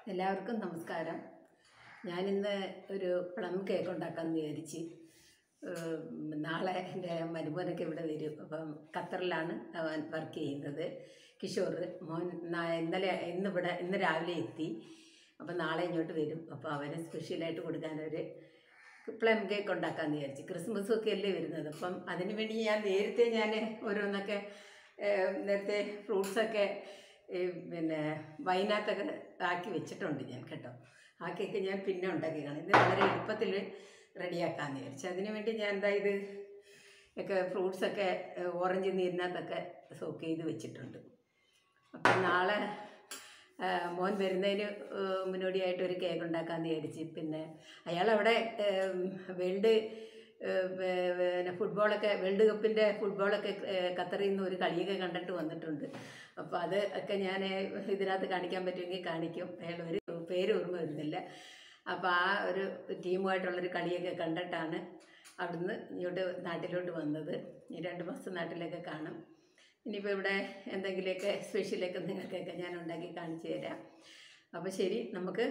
എല്ലാവർക്കും നമസ്കാരം ഞാനിന്ന് ഒരു പ്ലം കേക്ക് ഉണ്ടാക്കാമെന്ന് വിചാരിച്ച് ഏഹ് നാളെ എൻ്റെ മരുമോനൊക്കെ ഇവിടെ വരും അപ്പം ഖത്തറിലാണ് അവൻ വർക്ക് ചെയ്യുന്നത് കിഷോർ മോൻ നാ- ഇന്നലെ ഇന്ന് ഇവിടെ ഇന്ന് രാവിലെ എത്തി അപ്പം നാളെ ഇങ്ങോട്ട് വരും അപ്പോൾ അവന് സ്പെഷ്യലായിട്ട് കൊടുക്കാനൊരു പ്ലം കേക്ക് ഉണ്ടാക്കാമെന്ന് വിചാരിച്ചു ക്രിസ്മസ് ഒക്കെ അല്ലേ വരുന്നത് അപ്പം അതിന് വേണ്ടി ഞാൻ നേരത്തെ ഞാൻ ഓരോന്നൊക്കെ ഏഹ് നേരത്തെ ഫ്രൂട്ട്സൊക്കെ ഈ പിന്നെ വൈനകത്തൊക്കെ ആക്കി വെച്ചിട്ടുണ്ട് ഞാൻ കേട്ടോ ആ കേക്ക് ഞാൻ പിന്നെ ഉണ്ടാക്കി കാണും ഇത് വളരെ എളുപ്പത്തിൽ റെഡിയാക്കാമെന്ന് വിചാരിച്ചു അതിന് വേണ്ടി ഞാൻ എന്താ ഇത് ഒക്കെ ഫ്രൂട്ട്സൊക്കെ ഓറഞ്ച് നീരിനകത്തൊക്കെ സോക്ക് ചെയ്ത് വെച്ചിട്ടുണ്ട് അപ്പം നാളെ ആ, മോൻ വരുന്നതിന് ഏഹ്, മുന്നോടിയായിട്ട് ഒരു കേക്ക് ഉണ്ടാക്കാമെന്ന് വിചാരിച്ച് പിന്നെ അയാളവിടെ ഏം, വേൾഡ് ഏഹ്, പേ- പിന്നെ ഫുട്ബോളൊക്കെ വേൾഡ് കപ്പിൻ്റെ ഫുട്ബോളൊക്കെ ഏഹ്, ഖത്തറിൽ നിന്ന് ഒരു കളിയൊക്കെ കണ്ടിട്ട് വന്നിട്ടുണ്ട് അപ്പോൾ അത് ഒക്കെ ഞാൻ ഇതിനകത്ത് കാണിക്കാൻ പറ്റുമെങ്കിൽ കാണിക്കും അയാൾ ഒരു പേര് ഓർമ്മ വരുന്നില്ല അപ്പോൾ ആ ഒരു ടീമുമായിട്ടുള്ളൊരു കളിയൊക്കെ കണ്ടിട്ടാണ് അവിടുന്ന് ഇങ്ങോട്ട് നാട്ടിലോട്ട് വന്നത് ഈ രണ്ട് മാസം നാട്ടിലൊക്കെ കാണും ഇനിയിപ്പോൾ ഇവിടെ എന്തെങ്കിലുമൊക്കെ സ്പെഷ്യലൊക്കെ നിങ്ങൾക്കൊക്കെ ഞാൻ ഉണ്ടാക്കി കാണിച്ചു തരാം അപ്പോൾ ശരി നമുക്ക്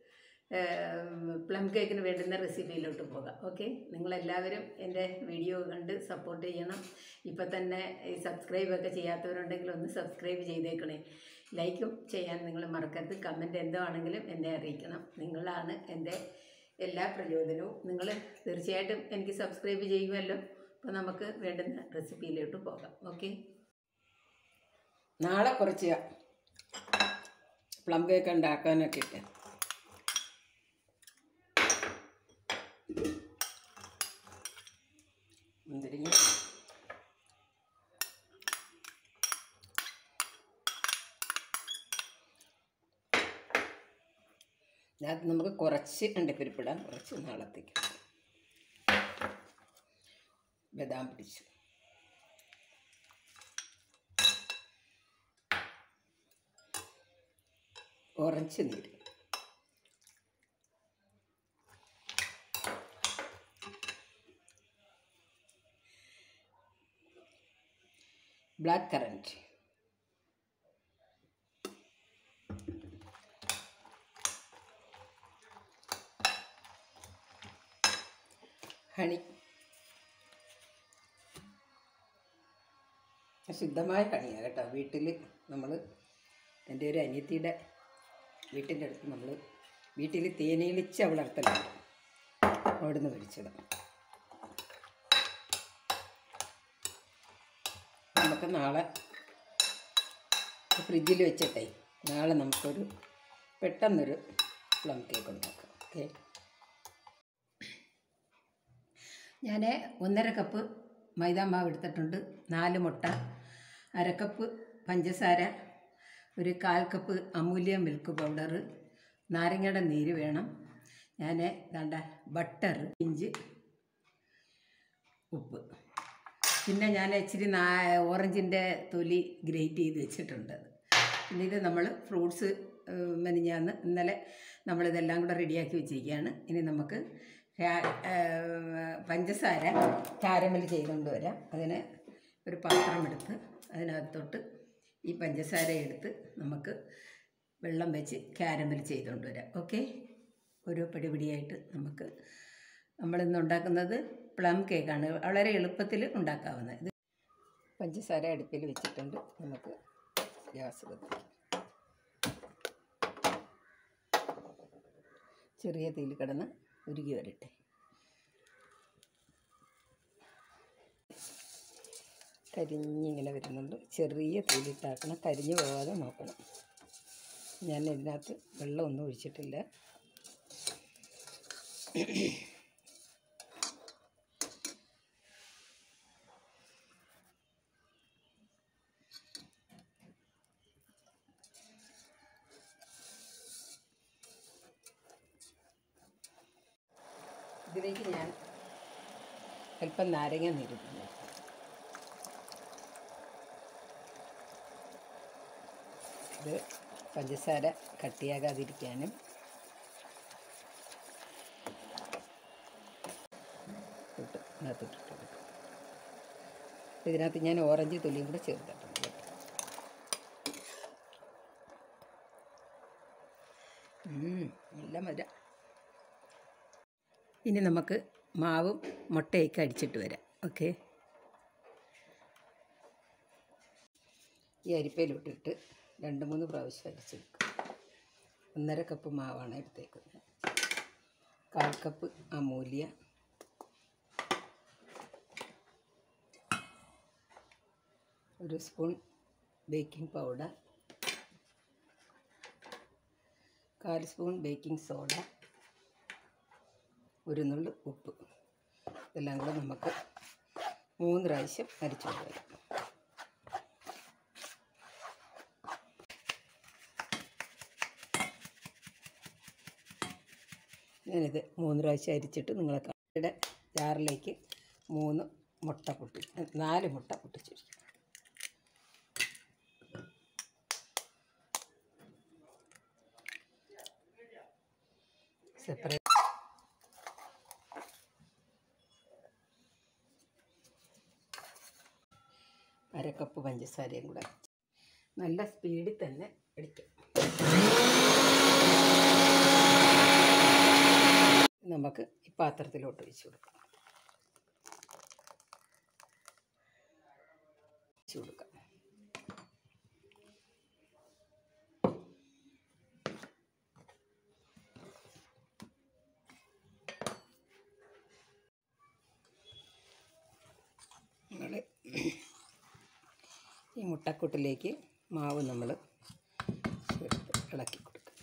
പ്ലം കേക്കിന് വേണ്ടുന്ന റെസിപ്പിയിലോട്ട് പോകാം ഓക്കെ നിങ്ങളെല്ലാവരും എൻ്റെ വീഡിയോ കണ്ട് സപ്പോർട്ട് ചെയ്യണം ഇപ്പം തന്നെ ഈ സബ്സ്ക്രൈബൊക്കെ ചെയ്യാത്തവരുണ്ടെങ്കിൽ ഒന്ന് സബ്സ്ക്രൈബ് ചെയ്തേക്കണേ ലൈക്കും ചെയ്യാൻ നിങ്ങൾ മറക്കരുത് കമൻറ്റ് എന്തോ ആണെങ്കിലും എന്നെ അറിയിക്കണം നിങ്ങളാണ് എൻ്റെ എല്ലാ പ്രചോദനവും നിങ്ങൾ തീർച്ചയായിട്ടും എനിക്ക് സബ്സ്ക്രൈബ് ചെയ്യുമല്ലോ അപ്പോൾ നമുക്ക് വേണ്ടുന്ന റെസിപ്പിയിലോട്ട് പോകാം ഓക്കെ നാളെ കുറച്ച് പ്ലം കേക്ക് ഉണ്ടാക്കാനൊക്കെ ഇട്ട് മുന്തിരിങ്ങ ഇതിനകത്ത് നമുക്ക് കുറച്ച് അണ്ടിപ്പരിപ്പിടാം കുറച്ച് നാളത്തേക്ക് ബദാം പിടിച്ചു ഓറഞ്ച് നീര് ബ്ലാക്ക് കറൻറ്റ് ഹണി ശുദ്ധമായ ഹണിയാണ് കേട്ടോ വീട്ടിൽ നമ്മൾ എൻ്റെ ഒരു അനിയത്തിയുടെ വീട്ടിൻ്റെ അടുത്ത് നമ്മൾ വീട്ടിൽ തേനീളിച്ച് വളർത്തലാണ് അവിടുന്ന് മേടിച്ചത് നമുക്ക് നാളെ ഫ്രിഡ്ജിൽ വെച്ചിട്ടേ നാളെ നമുക്കൊരു പെട്ടെന്നൊരു പ്ലം കേക്ക് ഉണ്ടാക്കാം ഓക്കെ ഞാൻ ഒന്നര കപ്പ് മൈദ മാവ് എടുത്തിട്ടുണ്ട് നാല് മുട്ട അരക്കപ്പ് പഞ്ചസാര ഒരു കാൽ കപ്പ് അമൂല്യ മിൽക്ക് പൗഡർ നാരങ്ങയുടെ നീര് വേണം ഞാൻ വേണ്ട ബട്ടർ ഇഞ്ച് ഉപ്പ് പിന്നെ ഞാൻ ഇച്ചിരി നാ ഓറഞ്ചിൻ്റെ തൊലി ഗ്രേറ്റ് ചെയ്ത് വെച്ചിട്ടുണ്ട് പിന്നെ ഇത് നമ്മൾ ഫ്രൂട്ട്സ് മെനിഞ്ഞാന്ന് ഇന്നലെ നമ്മളിതെല്ലാം കൂടെ റെഡിയാക്കി വെച്ചിരിക്കുകയാണ് ഇനി നമുക്ക് കാ- ഏഹ് പഞ്ചസാര കാരമൽ ചെയ്തുകൊണ്ട് വരാം അതിന് ഒരു പാത്രം എടുത്ത് അതിനകത്തോട്ട് ഈ പഞ്ചസാര എടുത്ത് നമുക്ക് വെള്ളം വെച്ച് കാരമൽ ചെയ്തുകൊണ്ട് വരാം ഓക്കെ ഓരോ പടിപടിയായിട്ട് നമുക്ക് നമ്മളിന്ന് ഉണ്ടാക്കുന്നത് പ്ലം കേക്കാണ് വളരെ എളുപ്പത്തിൽ ഉണ്ടാക്കാവുന്നത് ഇത് പഞ്ചസാര അടുപ്പിൽ വെച്ചിട്ടുണ്ട് നമുക്ക് ഗ്യാസ് കത്തിക്കാം ചെറിയ തീയിൽ കിടന്ന് ഉരുകി വരട്ടെ കരിഞ്ഞിങ്ങനെ വരുന്നുണ്ട് ചെറിയ തീയിലിട്ടാക്കണം കരിഞ്ഞു പോകാതെ നോക്കണം ഞാൻ ഇതിനകത്ത് വെള്ളമൊന്നും ഒഴിച്ചിട്ടില്ല ഇതിലേക്ക് ഞാൻ അല്പം നാരങ്ങ നീരിടുന്നു ഇത് പഞ്ചസാര കട്ടിയാകാതിരിക്കാനും ഇട്ട് ഇതിനകത്ത് ഇട്ടിട്ട് കൊടുക്കും ഇതിനകത്ത് ഞാൻ ഓറഞ്ച് തൊലിയും കൂടെ ചേർത്തിട്ടുണ്ട് കേട്ടോ ഉം, നല്ല മധുരം ഇനി നമുക്ക് മാവും മുട്ടയൊക്കെ അടിച്ചിട്ട് വരാം ഓക്കെ ഈ അരിപ്പയിലോട്ടിട്ട് രണ്ട് മൂന്ന് പ്രാവശ്യം അരിച്ചെടുക്കും ഒന്നര കപ്പ് മാവാണ് എടുത്തേക്കുന്നത് കാൽ കപ്പ് അമൂല്യ ഒരു സ്പൂൺ ബേക്കിംഗ് പൗഡർ കാൽ സ്പൂൺ ബേക്കിംഗ് സോഡ ഒരു നുള്ളു ഉപ്പ് ഇതെല്ലാം കൂടെ നമുക്ക് മൂന്ന് പ്രാവശ്യം അരിച്ചുകൊണ്ട് വരാം ഞാനിത് മൂന്ന് പ്രാവശ്യം അരിച്ചിട്ട് നിങ്ങളെ കടയുടെ ജാറിലേക്ക് മൂന്ന് മുട്ട പൊട്ടി നാല് മുട്ട പൊട്ടിച്ചിരിക്കും സെപ്പറേറ്റ് അര കപ്പ് പഞ്ചസാരയും കൂടെ നല്ല സ്പീഡിൽ തന്നെ അടിക്കും നമുക്ക് ഈ പാത്രത്തിലോട്ട് ഒഴിച്ച് കൊടുക്കാം ഒഴിച്ച് കൊടുക്കാം നമ്മൾ ഈ മുട്ടക്കൂട്ടിലേക്ക് മാവ് നമ്മൾ ചേർത്ത് ഇളക്കി കൊടുക്കുക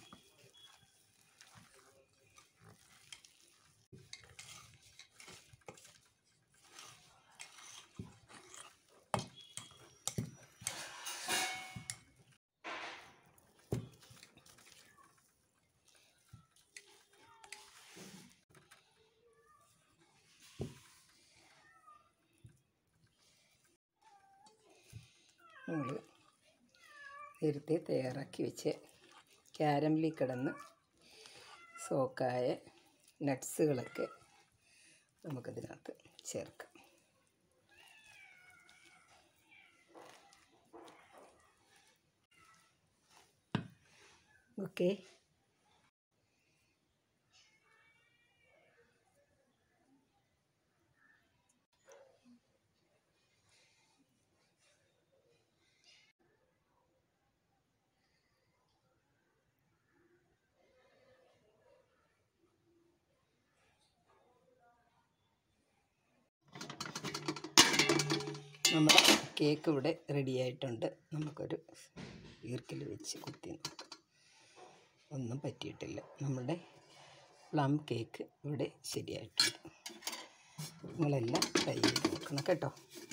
നമ്മൾ നേരത്തെ തയ്യാറാക്കി വെച്ച് ക്യാരമലിൽ കിടന്ന് സോക്കായ നട്ട്സുകളൊക്കെ നമുക്കതിനകത്ത് ചേർക്കാം ഓക്കെ നമ്മുടെ കേക്ക് ഇവിടെ റെഡി ആയിട്ടുണ്ട് നമുക്കൊരു ഈർക്കിൽ വെച്ച് കുത്തി നോക്കാം ഒന്നും പറ്റിയിട്ടില്ല നമ്മുടെ പ്ലം കേക്ക് ഇവിടെ ശരിയായിട്ടുണ്ട് നിങ്ങളെല്ലാം ട്രൈ ചെയ്ത് നോക്കണം കേട്ടോ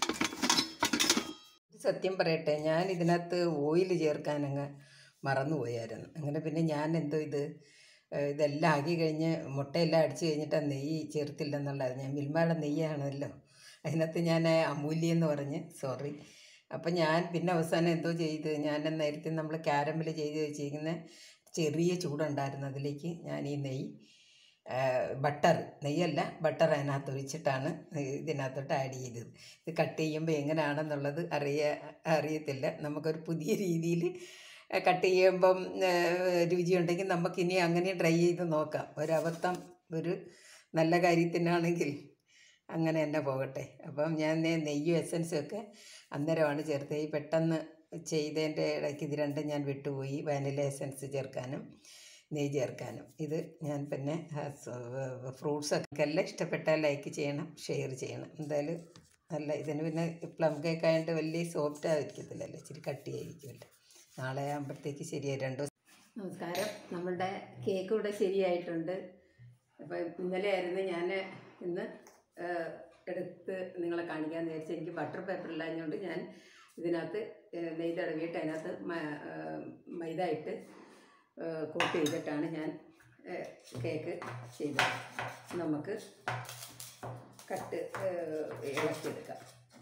സത്യം പറയട്ടെ ഞാൻ ഇതിനകത്ത് ഓയിൽ ചേർക്കാനങ്ങ് മറന്നുപോയായിരുന്നു അങ്ങനെ പിന്നെ ഞാൻ എന്തോ ഇത് ഏഹ് ഇതെല്ലാം ആക്കി കഴിഞ്ഞ് മുട്ടയെല്ലാം അടിച്ച് കഴിഞ്ഞിട്ട് നെയ്യ് ചേർത്തില്ലെന്നുള്ളതായിരുന്നു ഞാൻ മിൽമയുടെ നെയ്യാണല്ലോ അതിനകത്ത് ഞാൻ അമൂല്യ എന്ന് പറഞ്ഞ് സോറി അപ്പം ഞാൻ പിന്നെ അവസാനം എന്തോ ചെയ്ത് ഞാൻ നേരത്തെ നമ്മൾ ക്യാരമൽ ചെയ്ത് വെച്ചിരിക്കുന്ന ചെറിയ ചൂടുണ്ടായിരുന്നു അതിലേക്ക് ഞാൻ ഈ നെയ്യ് ബട്ടർ നെയ്യല്ല ബട്ടർ അതിനകത്ത് ഒഴിച്ചിട്ടാണ് ഇതിനകത്തോട്ട് ആഡ് ചെയ്തത് ഇത് കട്ട് ചെയ്യുമ്പോൾ എങ്ങനെയാണെന്നുള്ളത് അറിയ അറിയത്തില്ല നമുക്കൊരു പുതിയ രീതിയിൽ കട്ട് ചെയ്യുമ്പം ഏഹ്, രുചിയുണ്ടെങ്കിൽ നമുക്കിനി അങ്ങനെ ട്രൈ ചെയ്ത് നോക്കാം ഒരബദ്ധം ഒരു നല്ല കാര്യത്തിനാണെങ്കിൽ അങ്ങനെ തന്നെ പോകട്ടെ അപ്പം ഞാൻ നെ- നെയ്യും എസൻസും ഒക്കെ അന്നേരമാണ് ചേർത്തത് ഈ പെട്ടെന്ന് ചെയ്തതിൻ്റെ ഇടയ്ക്ക് ഇത് രണ്ടും ഞാൻ വിട്ടുപോയി വാനില എസൻസ് ചേർക്കാനും നെയ്യ് ചേർക്കാനും ഇത് ഞാൻ പിന്നെ ഫ്രൂട്ട്സ് ഒക്കെ എല്ലാം ഇഷ്ടപ്പെട്ടാൽ ലൈക്ക് ചെയ്യണം ഷെയർ ചെയ്യണം എന്തായാലും നല്ല ഇതിന് പിന്നെ പ്ലം കേക്ക് ആയതുകൊണ്ട് വലിയ സോഫ്റ്റ് ആയിരിക്കത്തില്ലല്ലോ ഇച്ചിരി കട്ടിയായിരിക്കുമല്ലോ നാളെ ആകുമ്പോഴത്തേക്ക് ശരിയായി രണ്ട് ദിവസം നമസ്കാരം നമ്മളുടെ കേക്ക് ഇവിടെ ശരിയായിട്ടുണ്ട് അപ്പം ഇന്നലെ ആയിരുന്നു ഞാൻ ഇന്ന് ഏഹ്, എടുത്ത് നിങ്ങളെ കാണിക്കാമെന്ന് വിചാരിച്ചു എനിക്ക് ബട്ടർ പേപ്പർ ഇല്ലാഞ്ഞുകൊണ്ട് ഞാൻ ഇതിനകത്ത് ഏഹ്, നെയ്യ് തടവിയിട്ട് അതിനകത്ത് മ- ഏഹ്, മൈദ ഇട്ട് കോട്ട് ചെയ്തിട്ടാണ് ഞാൻ ഏഹ്, കേക്ക് ചെയ്തത് നമുക്ക് കട്ട് ഏഹ്, ഇളക്കിയെടുക്കാം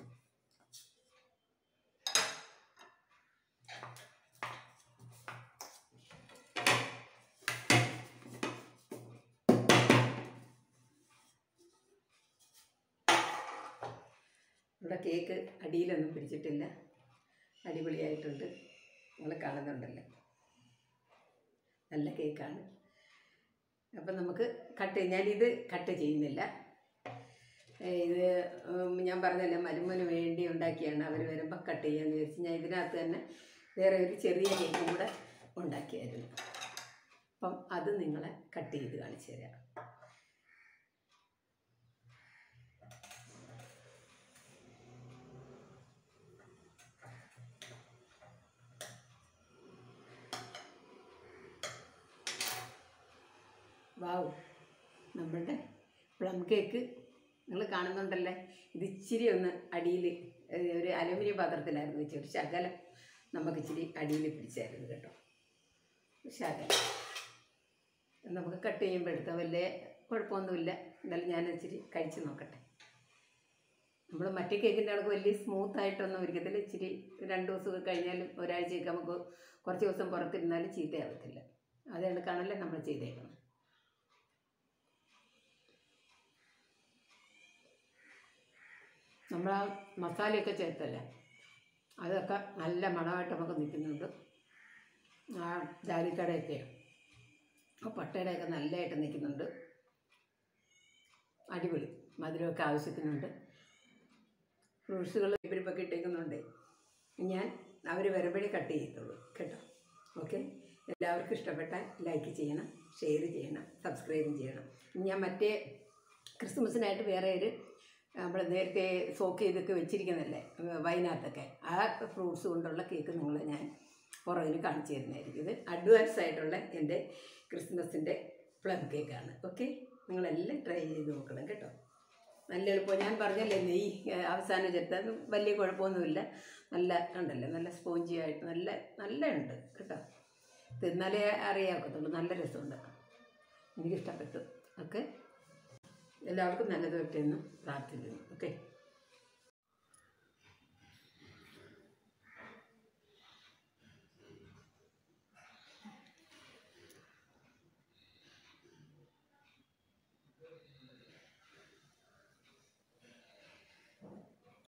ഇവിടെ കേക്ക് അടിയിലൊന്നും പിടിച്ചിട്ടില്ല അടിപൊളിയായിട്ടുണ്ട് നിങ്ങൾ കാണുന്നുണ്ടല്ലോ നല്ല കേക്കാണ് അപ്പം നമുക്ക് കട്ട് ഞാനിത് കട്ട് ചെയ്യുന്നില്ല ഏ, ഇത് ഉം, ഞാൻ പറഞ്ഞല്ലോ മരുമന് വേണ്ടി ഉണ്ടാക്കിയാണ് അവർ വരുമ്പോൾ കട്ട് ചെയ്യാന്ന് വിചാരിച്ച് ഞാൻ ഇതിനകത്ത് തന്നെ വേറെ ഒരു ചെറിയ കേക്കും കൂടെ ഉണ്ടാക്കിയായിരുന്നു അപ്പം അത് നിങ്ങളെ കട്ട് ചെയ്ത് കാണിച്ചു തരാം വാവ് നമ്മളുടെ പ്ലം കേക്ക് നിങ്ങൾ കാണുന്നുണ്ടല്ലേ ഇത് ഇച്ചിരി ഒന്ന് അടിയിൽ ഒരു അലുമിനിയം പാത്രത്തിലായിരുന്നു വെച്ച് ഒരു ശകലം നമുക്ക് ഇച്ചിരി അടിയിൽ പിടിച്ചായിരുന്നു കേട്ടോ ഒരു ശകലം ഇത് നമുക്ക് കട്ട് ചെയ്യുമ്പോൾ എടുത്താൽ വലിയ കുഴപ്പമൊന്നുമില്ല എന്നാലും ഞാൻ ഇച്ചിരി കഴിച്ച് നോക്കട്ടെ നമ്മൾ മറ്റേ കേക്കിൻ്റെ കണക്ക് വലിയ സ്മൂത്ത് ആയിട്ടൊന്നും ഒരിക്കത്തില്ല ഇച്ചിരി രണ്ട് ദിവസമൊക്കെ കഴിഞ്ഞാലും ഒരാഴ്ചയൊക്കെ നമുക്ക് കുറച്ച് ദിവസം പുറത്തിരുന്നാലും ചീത്തയാവത്തില്ല അത് കണക്കാണല്ലേ നമ്മൾ ചെയ്തേക്കുന്നത് നമ്മൾ ആ മസാലയൊക്കെ ചേർത്തല്ലേ അതൊക്കെ നല്ല മണമായിട്ട് നമുക്ക് നിൽക്കുന്നുണ്ട് ആ ജാതിക്കടയൊക്കെ ആ പട്ടയുടെയൊക്കെ നല്ലതായിട്ട് നിൽക്കുന്നുണ്ട് അടിപൊളി മധുരമൊക്കെ ആവശ്യത്തിനുണ്ട് ഫ്രൂട്ട്സുകൾ ഇവരിപ്പൊക്കെ ഇട്ടേക്കുന്നുണ്ട് ഞാൻ അവർ വരുമ്പോഴേ കട്ട് ചെയ്യത്തുള്ളൂ കേട്ടോ ഓക്കെ എല്ലാവർക്കും ഇഷ്ടപ്പെട്ടാൽ ലൈക്ക് ചെയ്യണം ഷെയർ ചെയ്യണം സബ്സ്ക്രൈബും ചെയ്യണം ഇനി ഞാൻ മറ്റേ ക്രിസ്മസിനായിട്ട് വേറെ ഒരു നമ്മൾ നേരത്തെ സോക്ക് ചെയ്തൊക്കെ വെച്ചിരിക്കുന്നതല്ലേ വൈനകത്തൊക്കെ ആ ഫ്രൂട്ട്സ് കൊണ്ടുള്ള കേക്ക് നിങ്ങൾ ഞാൻ പുറകിൽ കാണിച്ചു തരുന്നതായിരിക്കും ഇത് അഡ്വാൻസ് ആയിട്ടുള്ള എൻ്റെ ക്രിസ്മസിൻ്റെ പ്ലം കേക്കാണ് ഓക്കെ നിങ്ങളെല്ലാം ട്രൈ ചെയ്ത് നോക്കണം കേട്ടോ നല്ല എളുപ്പം ഞാൻ പറഞ്ഞല്ലേ നെയ്യ് ഏ, അവസാനം ചേർത്താൽ വലിയ കുഴപ്പമൊന്നുമില്ല നല്ല ഉണ്ടല്ലോ നല്ല സ്പോഞ്ചി ആയിട്ട് നല്ല നല്ല ഉണ്ട് കേട്ടോ തിന്നാലേ അറിയാക്കത്തുള്ളൂ നല്ല രസമുണ്ട് എനിക്കിഷ്ടപ്പെട്ടു ഓക്കെ എല്ലാവർക്കും നല്ലത് പറ്റുമെന്ന് പ്രാർത്ഥിക്കുന്നു ഓക്കെ